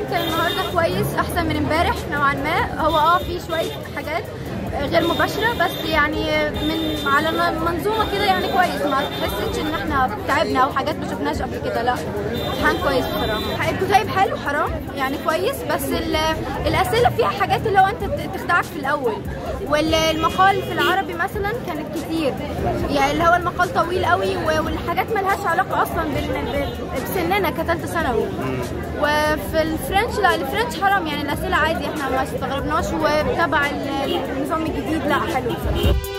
كان النهارده كويس احسن من امبارح نوعا ما هو اه في شويه حاجات غير مباشره بس يعني من على منظومه كده يعني كويس ما تحسش ان احنا تعبنا او حاجات ما شفناش قبل كده لا امتحان كويس بصراحه الكتيب حلو حرام يعني كويس بس ال- الاسئله فيها حاجات اللي هو انت ت- تخدعك في الاول والمقال في العربي مثلا كانت كتير يعني اللي هو المقال طويل قوي و- والحاجات ملهاش علاقه اصلا بال- بال- بسننا كثالثه ثانوي وفي الفرنش لا الفرنش حرام يعني الاسئله عادي احنا ما استغربناش وتبع ال- النظام الجديد لا حلو بصراحه